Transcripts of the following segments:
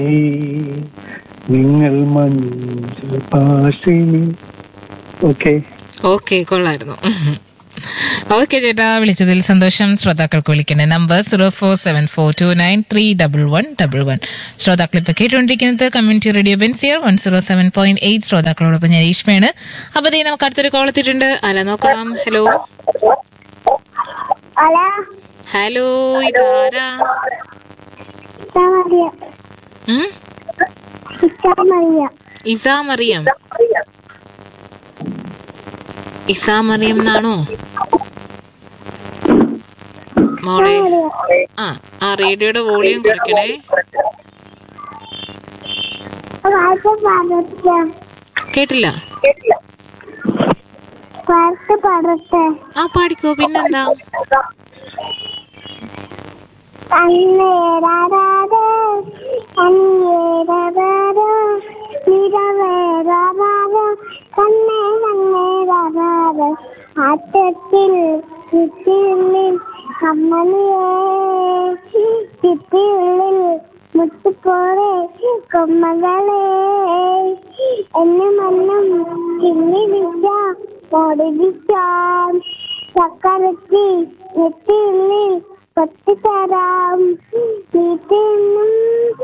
നിങ്ങൾ Manju Pashini okay okay കൊള്ളായിരുന്നു okay ചേട്ടാ വിളിച്ചതിൽ സന്തോഷം ശ്രോതാക്കൾക്ക് വിളിക്കേണ്ട number zero four seven four two nine three double one double one ശ്രോതാക്കൾ ഇപ്പൊ കേട്ടുകൊണ്ടിരിക്കുന്നത് community radio Benziger one zero seven point eight ശ്രോതാക്കളോടൊപ്പം ഞാൻ ഈഷ്മയാണ് അപ്പൊ ദേ നമുക്ക് അടുത്തൊരു കോൾ എത്തിയിട്ടുണ്ട് അല്ല നോക്കാം ഹലോ ഹലോ ഹലോ ഇതാരാ ഇഷ്ടമറിയ ഉം? ഇഷ്ടമറിയ ഇസാ മറിയം ഇസാ മറിയം എന്നാണോ മോളെ ആ ആ റേഡിയോയുടെ വോളിയം കുറയ്ക്കണേ പാട്ട് പാടട്ടെ കേട്ടില്ല പാട്ട് പാടട്ടെ ആ പാടിക്കോ പിന്നെന്താ അന്നേരാരാതെ അന്നേരാരാതെ നിറവേറാതെ കണ്ണേ കണ്ണേരാതെ ആറ്റത്തിൽ ചുറ്റിയുള്ളിൽ അമ്മണിയേ ചുറ്റിയുള്ളിൽ മുത്തുപോലെ കൊമ്മകളെ എന്നെ മണ്ണം ചിന്നിടിച്ച ഓടിപ്പിച്ചാം ചക്കരത്തി നെറ്റിയുള്ളിൽ കൊത്തിത്തരാം വീട്ടിൽ നിന്നും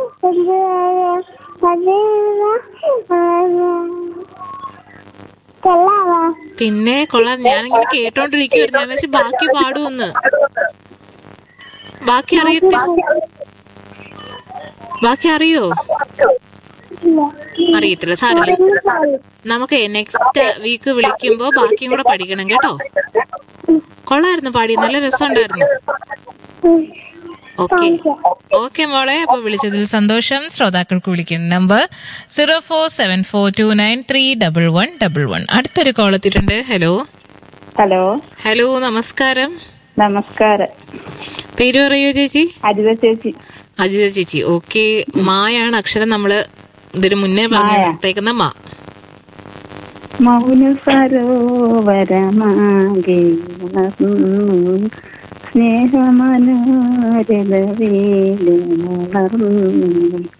കൊള്ളാവാ പിന്നെ കൊള്ളാം ഞാനിങ്ങനെ കേട്ടോണ്ടിരിക്കുവായിരുന്നു ഞാൻ വെച്ച് ബാക്കി പാടുമെന്ന് ബാക്കി അറിയത്തി ബാക്കി അറിയോ അറിയത്തില്ല സാരമില്ല നമുക്ക് നെക്സ്റ്റ് വീക്ക് വിളിക്കുമ്പോ ബാക്കിയും കൂടെ പഠിക്കണം കേട്ടോ കൊള്ളായിരുന്നു പാടി നല്ല രസമുണ്ടായിരുന്നു ഓക്കെ ഓക്കെ മോളെ അപ്പൊ വിളിച്ചതിൽ സന്തോഷം ശ്രോതാക്കൾക്ക് വിളിക്കുന്ന number zero four seven four two nine three double one double one അടുത്തൊരു കോൾ എത്തിയിട്ടുണ്ട് ഹലോ ഹലോ ഹലോ നമസ്കാരം നമസ്കാരം പേര് പറയൂ ചേച്ചി അജിത ചേച്ചി അജിത ചേച്ചി ഓക്കെ മായാണ് അക്ഷരം നമ്മള് ഇതിന് മുന്നേ പറഞ്ഞു മായ. നിർത്തേക്കുന്ന മാ മൗന സരോവരമാകെ ഉണർന്നു സ്നേഹമനോരത വേലുണർന്നു